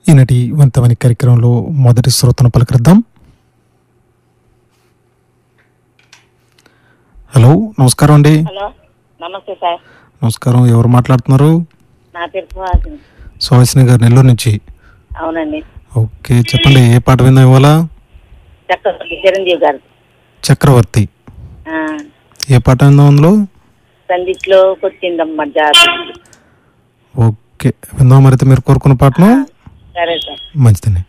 ఈనాటి వంతమని కార్యక్రమంలో మొదటి శ్రోతను పలకరిద్దాం హలో నమస్కారం అండి హలో నమస్తే సార్ నమస్కారం ఎవరు మాట్లాడుతున్నారు నా పేరు సుహాసిని సుహాసిని గారు నెల్లూరు నుంచి అవునండి ఓకే చెప్పండి ఏ పాట విందాం ఇవాళ చక్రవర్తి చిరంజీవి గారు చక్రవర్తి ఆ, ఏ పాట విందాం అందులో సందిట్లో కొట్టిందమ్మ జాతి ఓకే విందాం మరి అయితే మీరు కోరుకున్న పాటను సరే సార్ మంచిదండి